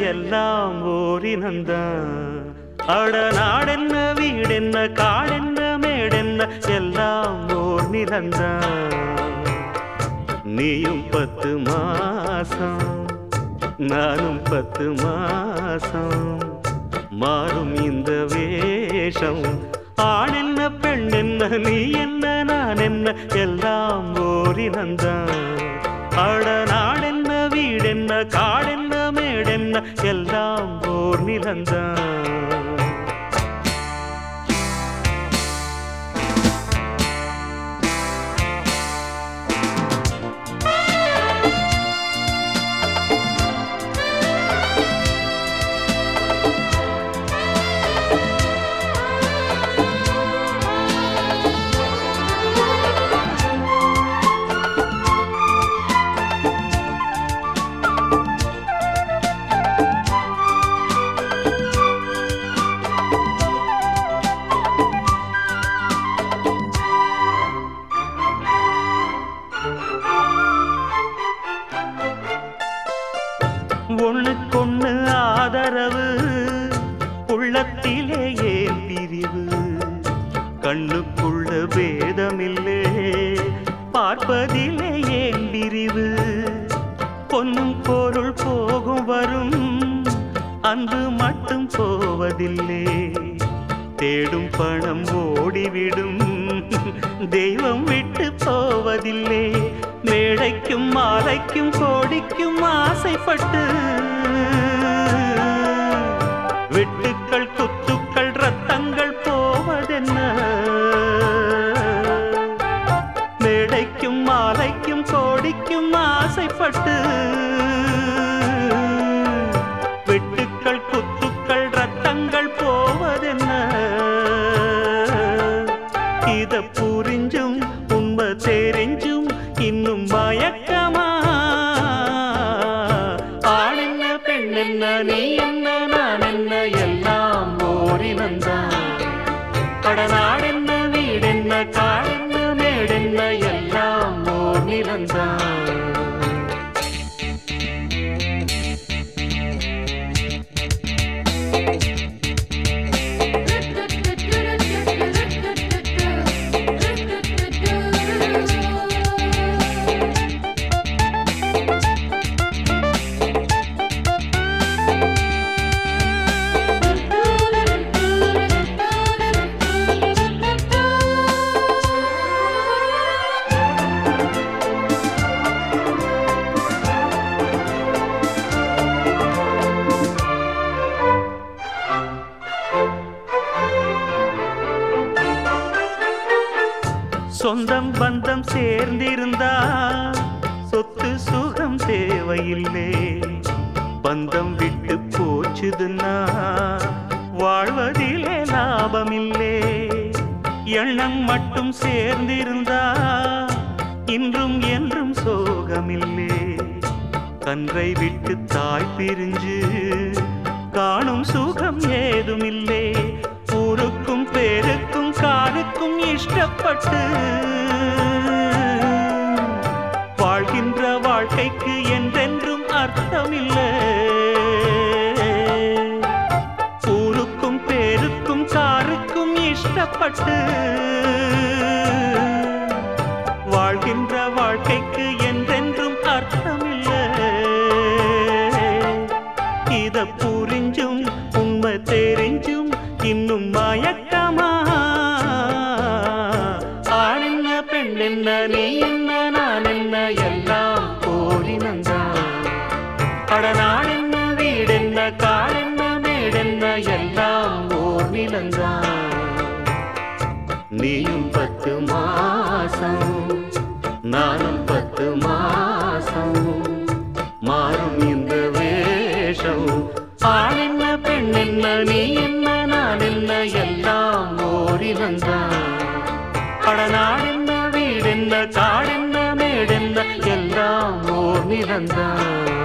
எல்லாம் ஓரினந்தான் அட நாடென்ன வீடென்ன காடென்ன மேடென்ன எல்லாம் ஓர் நிலந்தான் நீயும் பத்து மாசம் நானும் பத்து மாசம் மாறும் இந்த வேஷம் ஆண் என்ன பெண் என்ன நீ என்ன நான் என்ன எல்லாம் ஓரினந்தான் அட நாடென்ன வீடென்ன காடென்ன மேடென்ன எல்லாம் ஓர் நிலந்தான் ஒண்ணுக்கொண்ணு ஆதரவு உள்ளத்திலே ஏன் பிரிவு கண்ணுக்குள்ள பேதமில்லே பார்ப்பதிலே ஏன் பிரிவு பொன்னும் பொருள் போகும் வரும் அன்பு மட்டும் போவதில்லை தேடும் பணம் ஓடிவிடும் தெய்வம் விட்டு போவதில்லை மேடைக்கும் மாலைக்கும் கோடிக்கும் ஆசைப்பட்டு வெட்டுக்கள் குத்துக்கள் ரத்தங்கள் போவதென்ன மேடைக்கும் மாலைக்கும் கோடிக்கும் ஆசைப்பட்டு வெட்டுக்கள் குத்துக்கள் ரத்தங்கள் போவதென்ன இத புரிஞ்சும் உண்மை தெரிஞ்சும் இன்னும் மயக்கமா ஆண் என்ன பெண் என்ன நீ என்ன நான் என்ன எல்லாம் ஓரினந்தான் கடநாடென்ன வீடென்ன காடென்ன மேடென்ன எல்லாம் ஓர் நிலந்தான் சொந்தம் பந்தம் சேர்ந்திருந்தா சொத்து சுகம் தேவையில்லை பந்தம் விட்டு போச்சுதுன்னா வாழ்வதிலே லாபமில்லே எண்ணம் மட்டும் சேர்ந்திருந்தா இன்றும் என்றும் சோகமில்லே கன்றை விட்டு தாய் பிரிஞ்சு காணும் சுகம் ஏதுமில்லே ஊருக்கும் பேருக்கும் காருக்கும் இஷ்டப்பட்டு வாழ்கின்ற வாழ்க்கைக்கு என்றென்றும் அர்த்தமில்லை ஊருக்கும் பேருக்கும் காருக்கும் இஷ்டப்பட்டு வாழ்கின்ற வாழ்க்கைக்கு என்றென்றும் அர்த்தமில்லை இத புரிஞ்சும் உண்மை தெரிஞ்சும் இன்னும் மயக்கமா ஆண் என்ன பெண் என்ன நீ என்ன நான் என்ன எல்லாம் போரினந்தான் அடநாள் என்ன வீடென்ன காடென்ன மேடென்ன எல்லாம் ஓர் நிலந்தான் நீயும் பத்து மாசம் நானும் பத்து மாசம் மாறும் இந்த வேஷம் ஆண் என்ன பெண் என்ன நீ என்ன நான் என்ன எல்லாம் ஓரினந்தான் அடநாள் என்ன வீடென்ன காடென்ன மேடென்ன எல்லாம் ஓர் நிலந்தான்